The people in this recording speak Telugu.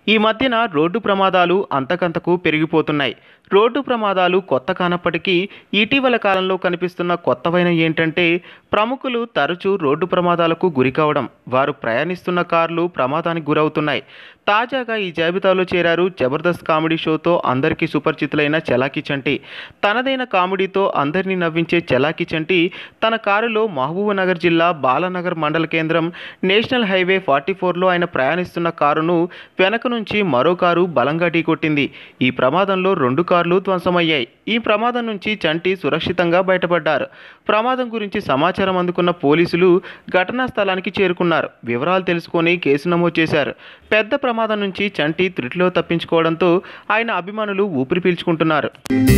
ఈ మధ్యన రోడ్డు ప్రమాదాలు అంతకంతకు పెరిగిపోతున్నాయి రోడ్డు ప్రమాదాలు కొత్త కానప్పటికీ ఇటీవల కాలంలో కనిపిస్తున్న కొత్తవైన ఏంటంటే ప్రముఖులు తరచూ రోడ్డు ప్రమాదాలకు గురి కావడం వారు ప్రయాణిస్తున్న కార్లు ప్రమాదానికి గురవుతున్నాయి తాజాగా ఈ జాబితాలో చేరారు జబర్దస్త్ కామెడీ షోతో అందరికీ సుపరిచితులైన చలాకీ చంటి తనదైన కామెడీతో అందరినీ నవ్వించే చలాకీ చంటి తన కారులో మహబూబ్నగర్ జిల్లా బాలానగర్ మండల కేంద్రం నేషనల్ హైవే ఫార్టీ ఫోర్లో ఆయన ప్రయాణిస్తున్న కారును వెనక నుంచి మరో కారు బలంగా ఢీకొట్టింది ఈ ప్రమాదంలో రెండు కార్లు ధ్వంసమయ్యాయి ఈ ప్రమాదం నుంచి చంటి సురక్షితంగా బయటపడ్డారు ప్రమాదం గురించి సమాచారం అందుకున్న పోలీసులు ఘటనా స్థలానికి చేరుకున్నారు వివరాలు తెలుసుకొని కేసు నమోదు చేశారు పెద్ద ప్రమాదం నుంచి చంటి త్రుటిలో తప్పించుకోవడంతో ఆయన అభిమానులు ఊపిరి పీల్చుకుంటున్నారు